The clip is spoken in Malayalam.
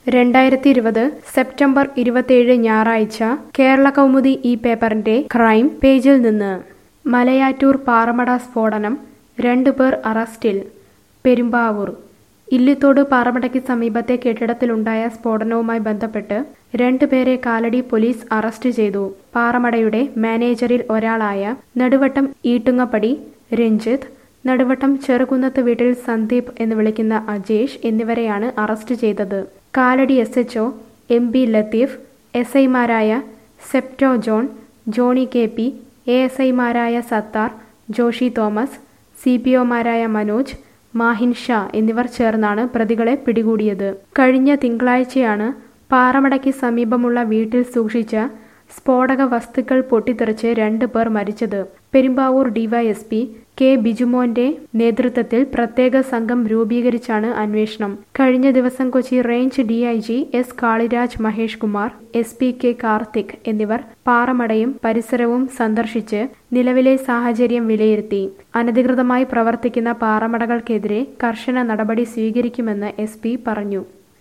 രണ്ടായിരത്തി ഇരുപത് സെപ്റ്റംബർ ഇരുപത്തിയേഴ് ഞായറാഴ്ച കേരള കൗമുദി ഈ പേപ്പറിന്റെ ക്രൈം പേജിൽ നിന്ന് മലയാറ്റൂർ പാറമട സ്ഫോടനം രണ്ടുപേർ അറസ്റ്റിൽ പെരുമ്പാവൂർ ഇല്ലിത്തോട് പാറമടയ്ക്ക് സമീപത്തെ കെട്ടിടത്തിലുണ്ടായ സ്ഫോടനവുമായി ബന്ധപ്പെട്ട് രണ്ടുപേരെ കാലടി പോലീസ് അറസ്റ്റ് ചെയ്തു പാറമടയുടെ മാനേജറിൽ ഒരാളായ നെടുവട്ടം ഈട്ടുങ്ങപ്പടി രഞ്ജിത്ത് നടുവട്ടം ചെറുകുന്നത്ത് വീട്ടിൽ സന്ദീപ് എന്ന് വിളിക്കുന്ന അജേഷ് എന്നിവരെയാണ് അറസ്റ്റ് ചെയ്തത് Kalady S H M B Latheef S ഐമാരായ Septo John Johny K P A S ഐമാരായ സത്താർ ജോഷി തോമസ് സി പി ഒമാരായ മനോജ് മാഹിൻ ഷാ എന്നിവർ ചേർന്നാണ് പ്രതികളെ പിടികൂടിയത് കഴിഞ്ഞ തിങ്കളാഴ്ചയാണ് പാറമടയ്ക്ക് സമീപമുള്ള വീട്ടിൽ സൂക്ഷിച്ച സ്ഫോടക വസ്തുക്കൾ പൊട്ടിത്തെറിച്ച് രണ്ട് പേർ മരിച്ചത് പെരുമ്പാവൂർ ഡിവൈഎസ്പി കെ ബിജുമോന്റെ നേതൃത്വത്തിൽ പ്രത്യേക സംഘം രൂപീകരിച്ചാണ് അന്വേഷണം കഴിഞ്ഞ ദിവസം Kochi range DIG S Kaliraj Mahesh Kumar S P K Karthik എന്നിവർ പാറമടയും പരിസരവും സന്ദർശിച്ച് നിലവിലെ സാഹചര്യം വിലയിരുത്തി അനധികൃതമായി പ്രവർത്തിക്കുന്ന പാറമടകൾക്കെതിരെ കർശന നടപടി സ്വീകരിക്കുമെന്ന് എസ് പറഞ്ഞു